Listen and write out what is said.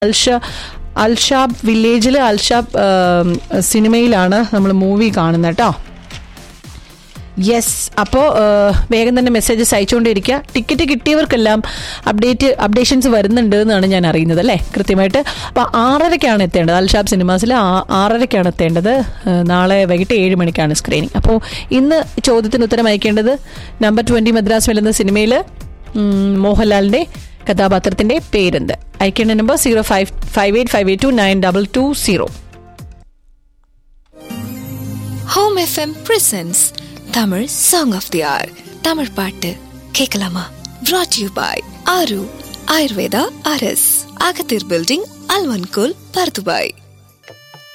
അൽഷ അൽഷാബ് വില്ലേജിൽ അൽഷാബ് ആം, സിനിമയിലാണ് നമ്മൾ മൂവി കാണുന്നത് കേട്ടോ യെസ് അപ്പോൾ വേഗം തന്നെ മെസ്സേജസ് അയച്ചുകൊണ്ടിരിക്കുക ടിക്കറ്റ് കിട്ടിയവർക്കെല്ലാം അപ്ഡേറ്റ് അപ്ഡേഷൻസ് വരുന്നുണ്ട് എന്നാണ് ഞാൻ അറിയുന്നത് അല്ലേ കൃത്യമായിട്ട് അപ്പോൾ ആറരയ്ക്കാണ് എത്തേണ്ടത് അൽഷാബ് സിനിമാസിൽ ആ- ആറരയ്ക്കാണ് എത്തേണ്ടത് ഏഹ്, നാളെ വൈകിട്ട് ഏഴ് മണിക്കാണ് സ്ക്രീനിങ് അപ്പോൾ ഇന്ന് ചോദ്യത്തിന് ഉത്തരം അയക്കേണ്ടത് നമ്പർ ട്വൻറ്റി മദ്രാസ് വെല്ലുന്ന സിനിമയിൽ മോഹൻലാലിൻ്റെ കഥാപാത്രത്തിൻ്റെ പേരെന്ത് അയക്കേണ്ട number zero five five eight five eight two nine double two zero home FM presents Tamil song of the hour Tamil பாட்டு கேட்கலாமா brought யூ பாய் ஆரு ஆயுர்வேதா ஆர்எஸ் அகத்தீர் பில்டிங் அல்வன்கோல் பர்துபாய்